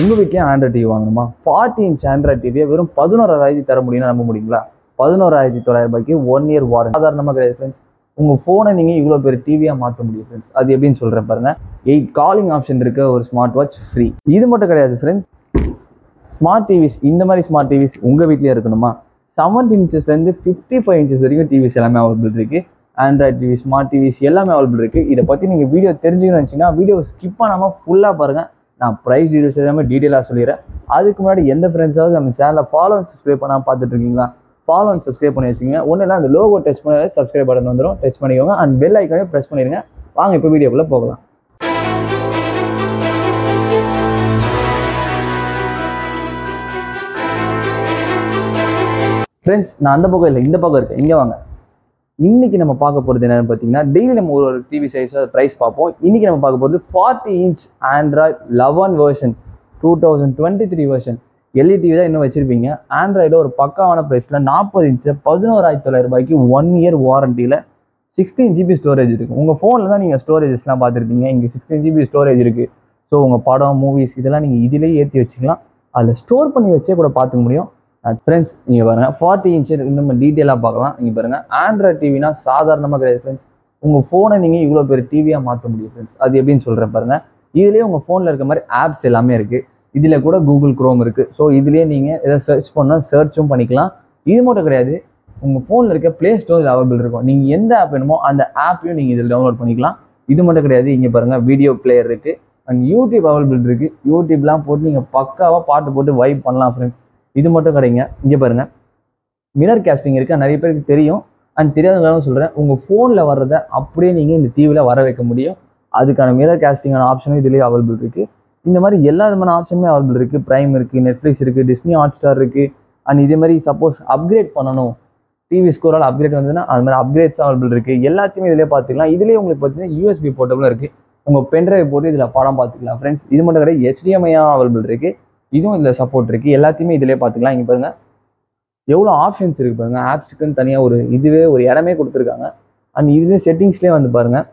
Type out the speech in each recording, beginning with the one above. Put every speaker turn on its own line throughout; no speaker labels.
உங்கள் வீட்லேயும் Android TV வாங்கணுமா ஃபார்ட்டி இன்ச் ஆண்ட்ராய்ட் டிவியை வெறும் பதினோராயிரத்தி தர முடியும்னு நம்ப முடியுங்களா பதினோராயிரத்தி தொள்ளாயிரம் ரூபாய்க்கு ஒன் இயர் வாரண்டி சாதாரணமாக கிடையாது ஃப்ரெண்ட்ஸ் உங்கள் ஃபோனை நீங்கள் இவ்வளோ பெரிய டிவியாக மாற்ற முடியும் ஃப்ரெண்ட்ஸ் அது எப்படின்னு சொல்கிறேன் பாருங்க எயிட் காலிங் ஆப்ஷன் இருக்க ஒரு ஸ்மார்ட் வாட்ச் ஃப்ரீ இது மட்டும் கிடையாது ஃப்ரெண்ட்ஸ் ஸ்மார்ட் டிவிஸ் இந்த மாதிரி ஸ்மார்ட் டிவிஸ் உங்கள் வீட்லேயே இருக்கணுமா செவன்டீன் இன்ச்சஸ்லேருந்து ஃபிஃப்டி ஃபைவ் இன்ச்சஸ் வரைக்கும் டிவிஸ் எல்லாமே அவைலபிள் இருக்குது ஆண்ட்ராய்ட் டிவி ஸ்மார்ட் டிவிஸ் எல்லாமே அவைலபிள் இருக்குது இதை பற்றி நீங்கள் வீடியோ தெரிஞ்சுக்கணும்னு நினச்சிங்கன்னா வீடியோ ஸ்கிப் பண்ணாமல் ஃபுல்லாக பாருங்கள் நான் ப்ரைஸ் டீடைல்ஸ் எல்லாமே டீட்டெயிலாக சொல்லிடுறேன் அதுக்கு முன்னாடி எந்த ஃப்ரெண்ட்ஸாவது நம்ம சேனலை ஃபாலோ சப்ஸ்கிரைப் பண்ணாமல் பார்த்துட்டு இருக்கீங்களா ஃபாலோ அண்ட் சப்ஸ்கிரைப் பண்ணி வச்சுக்கோங்க ஒன்றும் இல்லை அந்த லோகோ டச் பண்ணாலே சப்ஸ்கிரைப் பட்டன் வந்துடும் டச் பண்ணிக்கோங்க அண்ட் பெல் ஐக்கானே ப்ரெஸ் பண்ணிடுங்க வாங்க இப்போ வீடியோக்குள்ளே போகலாம் ஃப்ரெண்ட்ஸ் நான் அந்த பக்கம் இல்லை இந்த பக்கம் இருக்கேன் இங்கே வாங்க இன்னைக்கு நம்ம பார்க்க போகிறது என்னன்னு பார்த்தீங்கன்னா டெய்லி நம்ம ஒரு ஒரு டிவி சைஸ் ப்ரைஸ் பார்ப்போம் இன்னைக்கு நம்ம பார்க்க போகிறது forty inch Android eleven version two thousand twenty three version L E TV தான் இன்னும் வச்சிருப்பீங்க ஆண்ட்ராய்டில் ஒரு பக்காவான ப்ரைஸில் நாற்பது இன்ச்சு பதினோராயிரத்தி தொள்ளாயிரம் ரூபாய்க்கு ஒன் இயர் வாரண்டியில் சிக்ஸ்டீன் ஜிபி ஸ்டோரேஜ் இருக்குது உங்கள் ஃபோனில் தான் நீங்கள் ஸ்டோரேஜஸ்லாம் பார்த்துருப்பீங்க இங்கே சிக்ஸ்டீன் ஜிபி ஸ்டோரேஜ் இருக்குது ஸோ உங்கள் படம் மூவிஸ் இதெல்லாம் நீங்கள் இதிலேயே ஏற்றி வச்சுக்கலாம் அதில் ஸ்டோர் பண்ணி வச்சே கூட பார்த்துக்க முடியும் ஃப்ரெண்ட்ஸ் நீங்கள் பாருங்கள் ஃபார்ட்டி இன்ச்சு நம்ம டீட்டெயிலாக பார்க்கலாம் நீங்கள் பாருங்கள் ஆண்ட்ராய்ட் டிவினா சாதாரணமாக கிடையாது ஃப்ரெண்ட்ஸ் உங்கள் ஃபோனை நீங்கள் இவ்வளோ பெரிய டிவியாக மாற்ற முடியும் ஃப்ரெண்ட்ஸ் அது எப்படின்னு சொல்கிறேன் பாருங்கள் இதுலேயே உங்கள் ஃபோனில் இருக்க மாதிரி ஆப்ஸ் எல்லாமே இருக்குது இதில் கூட கூகுள் குரோம் இருக்குது ஸோ இதுலேயே நீங்கள் எதை சர்ச் பண்ணால் சர்ச்சும் பண்ணிக்கலாம் இது மட்டும் கிடையாது உங்கள் ஃபோனில் இருக்க ப்ளே ஸ்டோர் அவைலபிள் இருக்கும் நீங்கள் எந்த ஆப் வேணுமோ அந்த ஆப்பையும் நீங்கள் இதில் டவுன்லோட் பண்ணிக்கலாம் இது மட்டும் கிடையாது இங்கே பாருங்கள் வீடியோ பிளேயர் இருக்குது அண்ட் யூடியூப் அவைலபிள் இருக்குது யூடியூப்லாம் போட்டு நீங்கள் பக்காவாக பாட்டு போட்டு வைப் பண்ணலாம் ஃப்ரெண்ட்ஸ் இது மட்டும் கிடைங்க இங்கே பாருங்கள் மிரர் கேஸ்டிங் இருக்குது நிறைய பேருக்கு தெரியும் அண்ட் தெரியாதவங்களும் சொல்கிறேன் உங்கள் ஃபோனில் வர்றதை அப்படியே நீங்கள் இந்த டிவியில் வர வைக்க முடியும் அதுக்கான மிரர் கேஸ்டிங்கான ஆப்ஷனும் இதுலேயே அவைலபிள் இருக்குது இந்த மாதிரி எல்லா விதமான ஆப்ஷனுமே அவைலபிள் இருக்குது ப்ரைம் இருக்குது நெட்ஃப்ளிக்ஸ் இருக்குது டிஸ்னி ஹாட் ஸ்டார் இருக்குது அண்ட் இதே மாதிரி சப்போஸ் அப்கிரேட் பண்ணணும் டிவி ஸ்கோரால் அப்கிரேட் வந்ததுன்னா அது மாதிரி அப்கிரேட்ஸ் அவைலபிள் இருக்குது எல்லாத்தையுமே இதிலே பார்த்துக்கலாம் இதுலேயே உங்களுக்கு பார்த்தீங்கன்னா யூஎஸ்பி போர்ட்டபிளும் இருக்குது உங்கள் பென்ட்ரைவ் போட்டு இதில் படம் பார்த்துக்கலாம் ஃப்ரெண்ட்ஸ் இது மட்டும் கிடையாது ஹெச்டிஎம்ஐயாக அவைலபிள் இருக்குது இதுவும் இதில் சப்போர்ட் இருக்குது எல்லாத்தையுமே இதிலே பார்த்துக்கலாம் இங்கே பாருங்கள் எவ்வளோ ஆப்ஷன்ஸ் இருக்குது பாருங்கள் ஆப்ஸுக்குன்னு தனியாக ஒரு இதுவே ஒரு இடமே கொடுத்துருக்காங்க அண்ட் இதுவே செட்டிங்ஸ்லேயே வந்து பாருங்கள்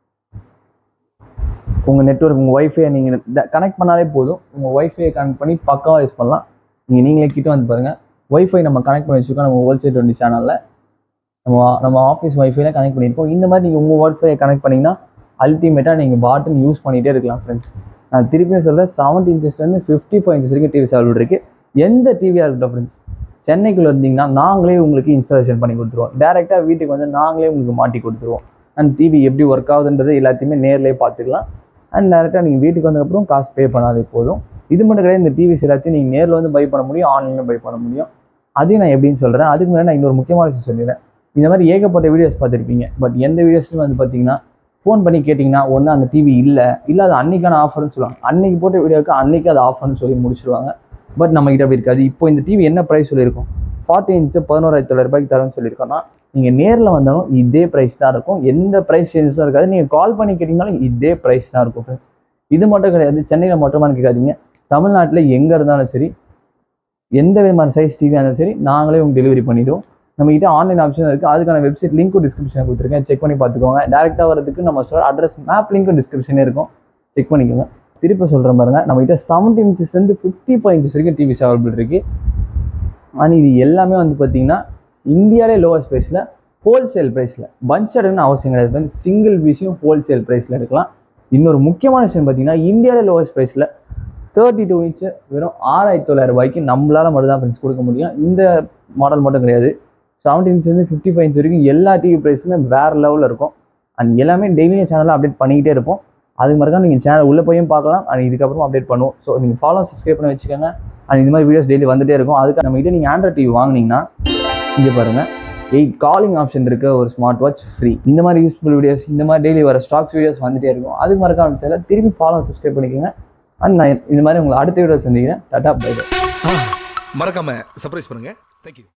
உங்கள் நெட்ஒர்க் உங்கள் ஒய்ஃபை நீங்கள் கனெக்ட் பண்ணாலே போதும் உங்கள் ஒய்ஃபை கனெக்ட் பண்ணி பக்காவாக யூஸ் பண்ணலாம் நீங்கள் நீங்களே கிட்ட வந்து பாருங்கள் ஒய்ஃபை நம்ம கனெக்ட் பண்ணி வச்சுருக்கோம் நம்ம ஹோல்சேல் டுவெண்ட்டி சேனலில் நம்ம நம்ம ஆஃபீஸ் ஒய்ஃபைல கனெக்ட் பண்ணியிருக்கோம் இந்த மாதிரி நீங்கள் உங்கள் ஒய்ஃபை கனெக்ட் பண்ணிங்கன்னா அல்டிமேட்டாக நீங்கள் பாட்டன் யூஸ் பண்ணிகிட்டே இருக்கலாம் ஃப்ரெண்ட்ஸ் நான் திருப்பியும் சொல்கிறேன் செவன்டி இன்ச்சஸ்லேருந்து ஃபிஃப்டி ஃபைவ் இன்ச்சஸ் வரைக்கும் டிவி அவைலபிள் இருக்குது எந்த டிவியாக இருக்கட்டும் ஃப்ரெண்ட்ஸ் சென்னைக்குள்ளே இருந்தீங்கன்னா நாங்களே உங்களுக்கு இன்ஸ்டாலேஷன் பண்ணி கொடுத்துருவோம் டேரெக்டாக வீட்டுக்கு வந்து நாங்களே உங்களுக்கு மாட்டி கொடுத்துருவோம் அண்ட் டிவி எப்படி ஒர்க் ஆகுதுன்றது எல்லாத்தையுமே நேர்லேயே பார்த்துக்கலாம் அண்ட் டேரெக்டாக நீங்கள் வீட்டுக்கு வந்ததுக்கப்புறம் காசு பே பண்ணாதே போதும் இது மட்டும் கிடையாது இந்த டிவிஸ் எல்லாத்தையும் நீங்கள் நேரில் வந்து பை பண்ண முடியும் ஆன்லைனில் பை பண்ண முடியும் அதையும் நான் எப்படின்னு சொல்கிறேன் அதுக்கு முன்னாடி நான் இன்னொரு முக்கியமான விஷயம் சொல்லிடுறேன் இந்த மாதிரி ஏகப்பட்ட வீடியோஸ் பார்த்துருப்பீங்க பட் எந்த வீடியோஸ்லையும் வந்து பார்த்தீங்கன்னா ஃபோன் பண்ணி கேட்டிங்கன்னா ஒன்று அந்த டிவி இல்லை இல்லை அது அன்னைக்கான ஆஃபர்னு சொல்லுவாங்க அன்னைக்கு போட்ட வீடியோக்கு அன்னைக்கு அது ஆஃபர்னு சொல்லி முடிச்சிருவாங்க பட் நம்ம கிட்ட அப்படி இருக்காது இப்போ இந்த டிவி என்ன ப்ரைஸ் சொல்லியிருக்கோம் ஃபார்ட்டி இன்ச்சு பதினோராயிரத்தி தொள்ளாயிரம் ரூபாய்க்கு தரோம்னு சொல்லியிருக்கோம்னா நீங்கள் நேரில் வந்தாலும் இதே ப்ரைஸ் தான் இருக்கும் எந்த ப்ரைஸ் சேஞ்சஸும் இருக்காது நீங்கள் கால் பண்ணி கேட்டிங்கனாலும் இதே ப்ரைஸ் தான் இருக்கும் ஃப்ரெண்ட்ஸ் இது மட்டும் கிடையாது சென்னையில் மட்டுமானு கேட்காதீங்க தமிழ்நாட்டில் எங்கே இருந்தாலும் சரி எந்த விதமான சைஸ் டிவியாக இருந்தாலும் சரி நாங்களே உங்களுக்கு டெலிவரி பண்ணிடுவோம் நம்மகிட்ட ஆன்லைன் ஆப்ஷன் இருக்குது அதுக்கான வெப்சைட் லிங்க்கும் டிஸ்கிரிப்ஷனில் கொடுத்துருக்கேன் செக் பண்ணி பார்த்துக்கோங்க டேரெக்டாக வரதுக்கு நம்ம சொல்கிற அட்ரஸ் மேப் லிங்க்கும் டிஸ்கிரிப்ஷனே இருக்கும் செக் பண்ணிக்கோங்க திருப்பி சொல்கிறேன் பாருங்க நம்மகிட்ட செவன்டி இன்ச்சஸ்லேருந்து ஃபிஃப்டி ஃபைவ் இன்ச்சஸ் வரைக்கும் டிவிஸ் அவைலபிள் இருக்குது ஆனால் இது எல்லாமே வந்து பார்த்தீங்கன்னா இந்தியாவிலே லோவஸ்ட் ப்ரைஸில் ஹோல்சேல் ப்ரைஸில் பஞ்ச் எடுக்கணும்னு அவசியம் கிடையாது சிங்கிள் பீஸையும் ஹோல்சேல் ப்ரைஸில் எடுக்கலாம் இன்னொரு முக்கியமான விஷயம் பார்த்தீங்கன்னா இந்தியாவிலே லோவஸ்ட் ப்ரைஸில் தேர்ட்டி டூ இன்ச்சு வெறும் ஆறாயிரத்தி தொள்ளாயிரம் ரூபாய்க்கு நம்மளால் மட்டும் தான் ஃப்ரெண்ட்ஸ் கொடுக்க முடியும் இந்த மாடல் மட்டும் கிடையாது செவன்டி இன்ச்லேருந்து ஃபிஃப்டி ஃபைவ் இன்ச் வரைக்கும் எல்லா டிவி ப்ரைஸுமே வேறு லெவலில் இருக்கும் அண்ட் எல்லாமே டெய்லியும் சேனலில் அப்டேட் பண்ணிக்கிட்டே இருப்போம் அதுக்கு மறக்காம நீங்கள் சேனல் உள்ளே போயும் பார்க்கலாம் அண்ட் இதுக்கப்புறம் அப்டேட் பண்ணுவோம் ஸோ நீங்கள் ஃபாலோ சப்ஸ்கிரைப் பண்ணி வச்சுக்கோங்க அண்ட் இந்த மாதிரி வீடியோஸ் டெய்லி வந்துட்டே இருக்கும் அதுக்கு நம்ம கிட்ட நீங்கள் ஆண்ட்ராய்ட் டிவி வாங்கினீங்கன்னா இங்கே பாருங்கள் எயிட் காலிங் ஆப்ஷன் இருக்க ஒரு ஸ்மார்ட் வாட்ச் ஃப்ரீ இந்த மாதிரி யூஸ்ஃபுல் வீடியோஸ் இந்த மாதிரி டெய்லி வர ஸ்டாக்ஸ் வீடியோஸ் வந்துட்டே இருக்கும் அதுக்கு மறக்காம சேனல் திருப்பி ஃபாலோ சப்ஸ்கிரைப் பண்ணிக்கோங்க அண்ட் நான் இந்த மாதிரி உங்களை அடுத்த வீடியோ சந்திக்கிறேன் டாட்டா பை பை
மறக்காம சர்ப்ரைஸ் பண்ணுங்க தேங்க்யூ